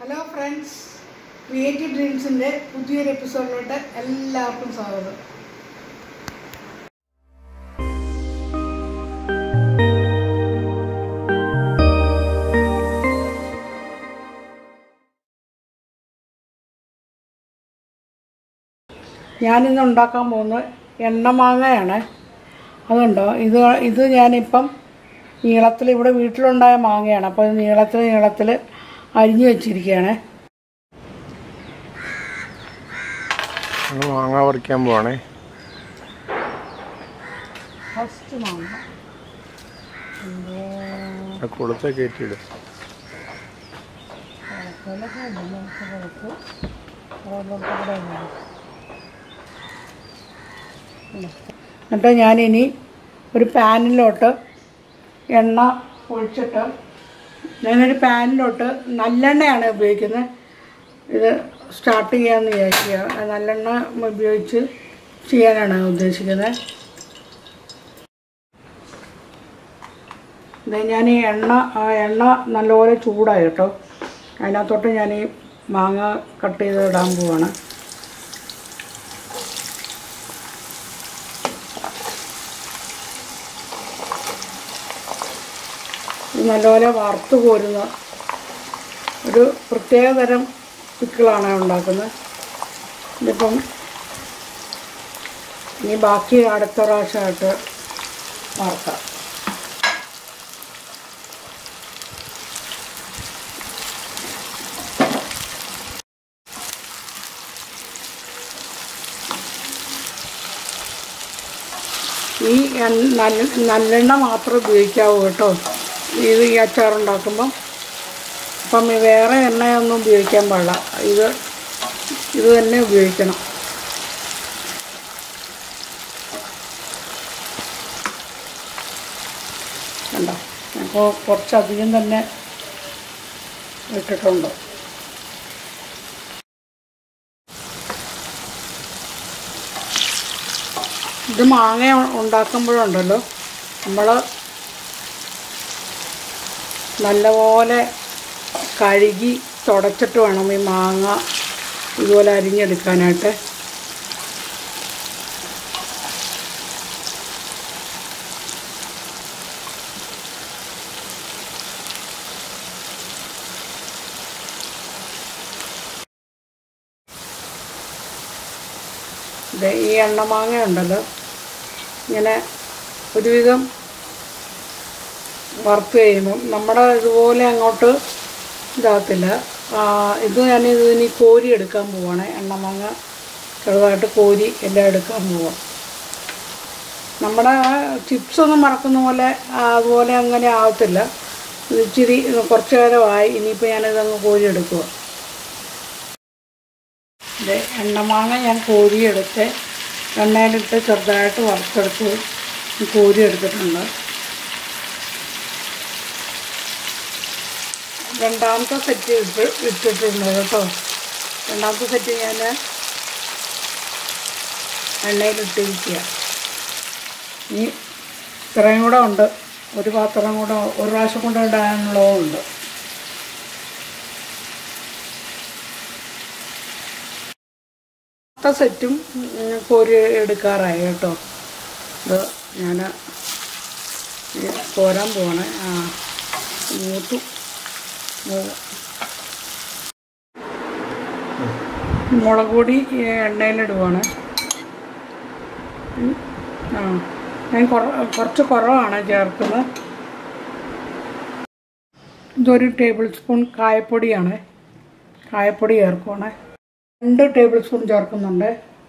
hello friends creative ഡ്രീംസിൻ്റെ പുതിയൊരു എപ്പിസോഡിലോട്ട് എല്ലാവർക്കും സ്വാഗതം ഞാനിന്ന് ഉണ്ടാക്കാൻ പോകുന്നത് എണ്ണമാങ്ങയാണ് അതുണ്ടോ ഇത് ഇത് ഞാനിപ്പം നീളത്തിൽ ഇവിടെ വീട്ടിലുണ്ടായ മാങ്ങയാണ് അപ്പോൾ ഇത് നീളത്തിൽ നീളത്തിൽ അരിഞ്ഞു വെച്ചിരിക്കുകയാണ് ഞങ്ങൾ മാങ്ങ പറിക്കാൻ പോവാണേ ഫസ്റ്റ് മാങ്ങ ആ കുളത്തെ കയറ്റിയിട് എന്നിട്ട് ഞാനിനി ഒരു പാനിലോട്ട് എണ്ണ ഒഴിച്ചിട്ട് ഞാനൊരു പാനിലോട്ട് നല്ലെണ്ണയാണ് ഉപയോഗിക്കുന്നത് ഇത് സ്റ്റാർട്ട് ചെയ്യാമെന്ന് വിചാരിക്കുക നല്ലെണ്ണ ഉപയോഗിച്ച് ചെയ്യാനാണ് ഉദ്ദേശിക്കുന്നത് ഇത് ഞാൻ ഈ എണ്ണ ആ എണ്ണ നല്ലപോലെ ചൂടായി കേട്ടോ അതിനകത്തോട്ട് ഞാൻ ഈ മാങ്ങ കട്ട് ചെയ്ത് ഇടാൻ പോവാണ് ഇത് നല്ലപോലെ വറുത്ത് കോരുന്ന ഒരു പ്രത്യേക തരം പിക്കിളാണ് ഉണ്ടാക്കുന്നത് ഇതിപ്പം ഇനി ബാക്കി അടുത്ത പ്രാവശ്യമായിട്ട് വറുക്കാം ഈ എണ്ണ നല്ല നല്ലെണ്ണ മാത്രം ഉപയോഗിക്കാവൂ കേട്ടോ ഇത് ഈ അച്ചാറുണ്ടാക്കുമ്പം അപ്പം ഈ വേറെ എണ്ണയൊന്നും ഉപയോഗിക്കാൻ പാടില്ല ഇത് ഇത് തന്നെ ഉപയോഗിക്കണം കണ്ടോ അപ്പോൾ കുറച്ചധികം തന്നെ ഇട്ടിട്ടുണ്ട് ഇത് മാങ്ങ ഉണ്ടാക്കുമ്പോഴുണ്ടല്ലോ നമ്മൾ നല്ലപോലെ കഴുകി തുടച്ചിട്ട് വേണം ഈ മാങ്ങ ഇതുപോലെ അരിഞ്ഞെടുക്കാനായിട്ട് ഇത് ഈ എണ്ണമാങ്ങ ഉണ്ടല്ലോ ഇങ്ങനെ ഒരുവിധം വറുത്ത് കഴിയുമ്പം നമ്മുടെ ഇതുപോലെ അങ്ങോട്ട് ഇതാകത്തില്ല ആ, ഇത് ഞാൻ ഇതിനി കോരി എടുക്കാൻ പോവാണ് എണ്ണമാങ്ങ ചെറുതായിട്ട് കോരി എല്ലാം എടുക്കാൻ പോവാം നമ്മുടെ ചിപ്സ് ഒന്നും മറക്കുന്ന പോലെ ആ, അതുപോലെ അങ്ങനെ ആവത്തില്ല ഇത് ഇച്ചിരി കുറച്ച് നേരമായി ഇനിയിപ്പോൾ ഞാനിതങ്ങ് കോരി എടുക്കുക ഇത് എണ്ണമാങ്ങ ഞാൻ കോരിയെടുത്ത് എണ്ണയിലിട്ട് ചെറുതായിട്ട് വറുത്തെടുത്ത് കോരി എടുത്തിട്ടുണ്ട് രണ്ടാമത്തെ സെറ്റ് ഇട്ട് ഇട്ടിട്ടുണ്ട് കേട്ടോ രണ്ടാമത്തെ സെറ്റ് ഞാൻ എണ്ണയിലിട്ടിരിക്കുക ഇനി ഇത്രയും കൂടെ ഉണ്ട് ഒരു പാത്രം കൂടെ ഒരു പ്രാവശ്യം കൊണ്ട് ഇടാനുള്ളതും ഉണ്ട് അടുത്ത സെറ്റും ഉം, കോരി എടുക്കാറായി കേട്ടോ ഇത് ഞാൻ കോരാൻ പോവാണ് ആ മൂത്തു മൂ- മുളക് പൊടി ഈ എണ്ണയിലിടുവാണ് ഉം, ആ ഞാൻ കുറ കുറച്ച് കുറവാണ് ചേർക്കുന്നത് ഇതൊരു ടേബിൾ സ്പൂൺ കായപ്പൊടിയാണ് കായപ്പൊടി ചേർക്കുവാണ് രണ്ട് ടേബിൾ സ്പൂൺ ചേർക്കുന്നുണ്ട്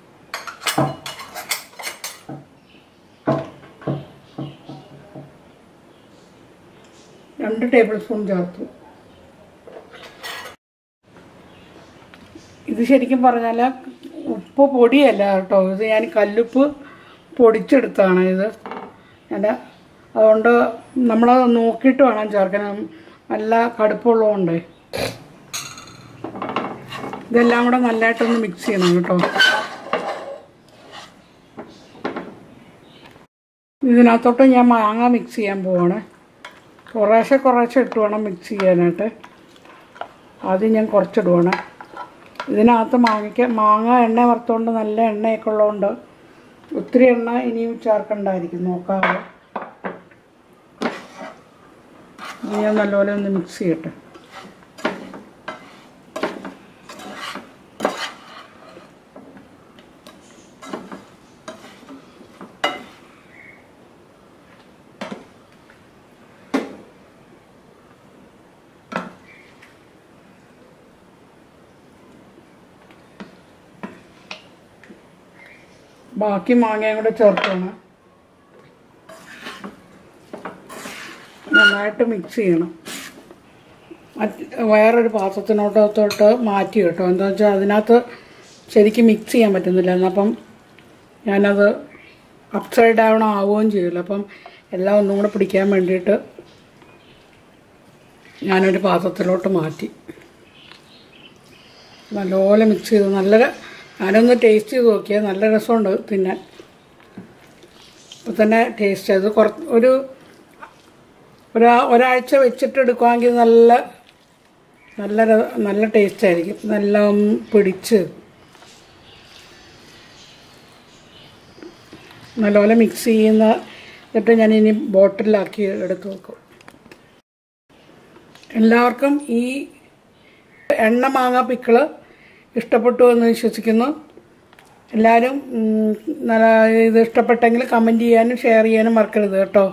രണ്ട് ടേബിൾ സ്പൂൺ ചേർത്തു ഇത് ശരിക്കും പറഞ്ഞാൽ ഉപ്പ് പൊടിയല്ല കേട്ടോ ഇത് ഞാൻ കല്ലുപ്പ് പൊടിച്ചെടുത്താണ് ഇത് ഞാൻ അതുകൊണ്ട് നമ്മൾ നോക്കിയിട്ട് വേണം ചേർക്കാൻ നല്ല കടുപ്പമുള്ളതുകൊണ്ട് ഇതെല്ലാം കൂടെ നല്ലതായിട്ടൊന്ന് മിക്സ് ചെയ്യണം കേട്ടോ ഇതിനകത്തോട്ട് ഞാൻ മാങ്ങ മിക്സ് ചെയ്യാൻ പോവാണ് കുറേശ്ശെ കുറേശ്ശെ ഇട്ട് വേണം മിക്സ് ചെയ്യാനായിട്ട് ആദ്യം ഞാൻ കുറച്ചിടുവാണ് ഇതിനകത്ത് മാങ്ങയ്ക്ക് മാങ്ങ എണ്ണ വറുത്തുകൊണ്ട് നല്ല എണ്ണയൊക്കെ ഉള്ളതുകൊണ്ട് ഒത്തിരി എണ്ണ ഇനിയും ചേർക്കണ്ടായിരിക്കും നോക്കാതെ ഇനി ഞാൻ നല്ലപോലെ ഒന്ന് മിക്സ് ചെയ്യട്ടെ ബാക്കി മാങ്ങയും കൂടെ ചേർക്കണം നന്നായിട്ട് മിക്സ് ചെയ്യണം മറ്റ് വേറൊരു പാത്രത്തിനോട്ടത്തോട്ട് മാറ്റി കേട്ടോ എന്താ വെച്ചാൽ അതിനകത്ത് ശരിക്കും മിക്സ് ചെയ്യാൻ പറ്റുന്നില്ല എന്നപ്പം ഞാനത് അപ്സൈഡ് ഡൗൺ ആവുകയും ചെയ്യില്ല അപ്പം എല്ലാം ഒന്നും കൂടെ പിടിക്കാൻ വേണ്ടിയിട്ട് ഞാനൊരു പാത്രത്തിലോട്ട് മാറ്റി നല്ലപോലെ മിക്സ് ചെയ്തു നല്ല ഞാനൊന്ന് ടേസ്റ്റ് ചെയ്ത് നോക്കിയാൽ നല്ല രസമുണ്ട് തിന്നാൻ ഇപ്പം തന്നെ ടേസ്റ്റ് ചെയ്ത് കുറച്ച് ഒരു ഒരാ ഒരാഴ്ച വെച്ചിട്ട് എടുക്കുവാണെങ്കിൽ നല്ല നല്ല ര- നല്ല ടേസ്റ്റ് ആയിരിക്കും നല്ല ഒന്ന് പിടിച്ച് നല്ലപോലെ മിക്സ് ചെയ്യുന്ന എന്നിട്ട് ഞാൻ ഇനി ബോട്ടിലാക്കി എടുത്ത് വെക്കും എല്ലാവർക്കും ഈ എണ്ണ മാങ്ങ പിക്കിള് ഇഷ്ടപ്പെട്ടു എന്ന് വിശ്വസിക്കുന്നു എല്ലാവരും ഉം, നല്ല ഇത് ഇഷ്ടപ്പെട്ടെങ്കിൽ കമൻറ്റ് ചെയ്യാനും ഷെയർ ചെയ്യാനും മറക്കരുത് കേട്ടോ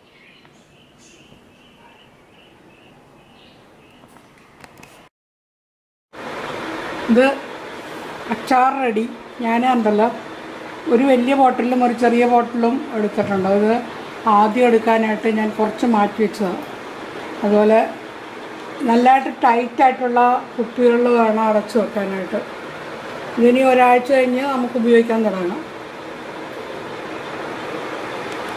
ഇത് അച്ചാർ റെഡി ഞാൻ ഉണ്ടല്ലോ ഒരു വലിയ ബോട്ടിലും ഒരു ചെറിയ ബോട്ടിലും എടുത്തിട്ടുണ്ട് അത് ആദ്യം എടുക്കാനായിട്ട് ഞാൻ കുറച്ച് മാറ്റി വെച്ചതാണ് അതുപോലെ നല്ലതായിട്ട് ടൈറ്റായിട്ടുള്ള കുപ്പികളിൽ വേണം അടച്ചു വെക്കാനായിട്ട് ഇതിനി ഒരാഴ്ച കഴിഞ്ഞ് നമുക്ക് ഉപയോഗിക്കാൻ തുടങ്ങാം